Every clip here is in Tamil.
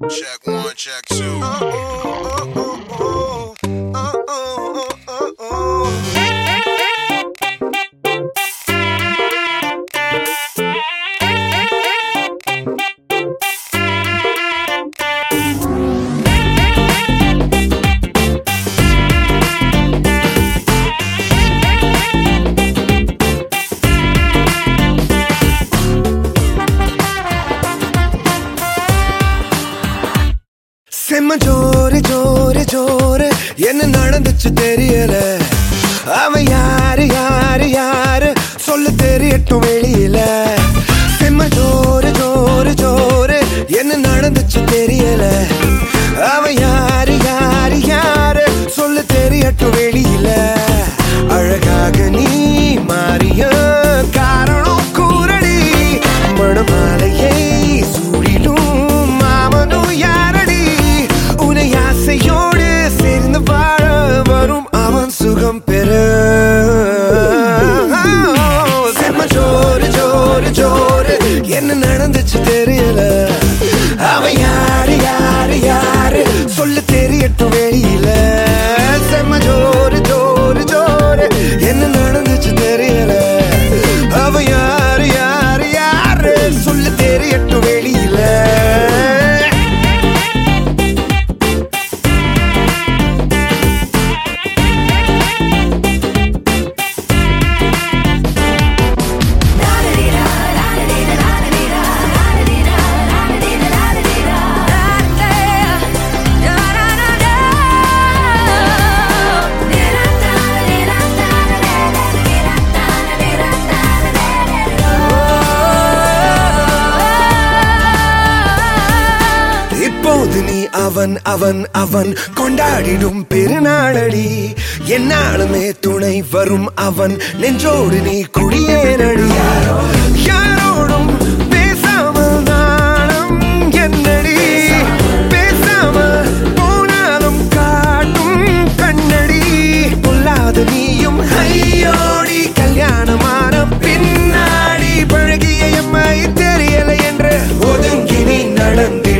Check one, check two. செம்ம ஜோரு ஜோரு ஜோரு என்ன நடந்துச்சு தெரியல அவன் யாரு யாரு யாரு சொல்ல தெரியட்டும் வெளியில செம்ம ஜோரு ஜோரு ஜோரு என்ன நடந்துச்சு தெரியல அவன் யாரு யாரு யாரு சொல்ல தெரியட்டும் வெளியில அழகாக நீ மாறிய காரணம் கூறடி மணமாலையை சூடிடும் மாமனும் யாரடி உன்னை ஆசையோடு சேர்ந்து வாழ வரும் அவன் சுகம் பெற செம்ம ஜோரு ஜோரு ஜோரு என்ன நடந்துச்சு தெரியல அவன் யாரு யாரு யாரு சொல்ல தெரியட்டும் வெளியில செம்ம ஜோரு ஜோரு ஜோரு என்ன நடந்துச்சு தெரியல அவ யாரு யாரு யாரு சொல்ல தெரியட்டும் வெளியில இப்போது நீ அவன் அவன் அவன் கொண்டாடிடும் பெருநாளடி என்னாலுமே துணை வரும் அவன் நெஞ்சோடு நீ குடியேறடி யாரோடும் பேசாமல் நாணம் என்னடி பேசாம போனாலும் காட்டும் கண்ணடி பொல்லாத நீயும் ஐயோடி கல்யாணமான பின்னாடி பழகிய எம்மை தெரியல என்று ஒதுங்கி நீ நடந்திட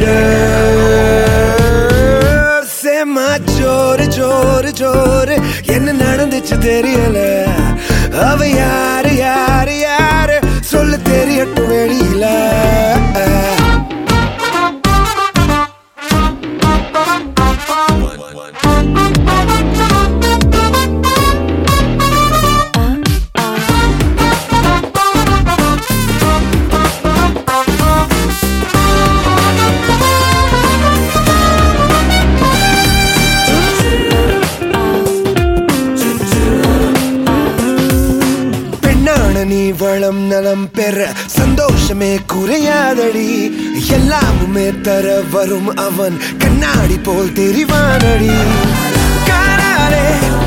செம்ம ஜோரு ஜோரு ஜோரு என்ன நடந்துச்சு தெரியல அவ யாரு யாரு யாரு சொல்ல தெரியட்டும் வெளியில பெண்ணான நீ வளம் நலம் பெற சந்தோஷமே குறையாதடி எல்லாமுமே தர வரும் அவன் கண்ணாடி போல் தெரிவானடி காராலே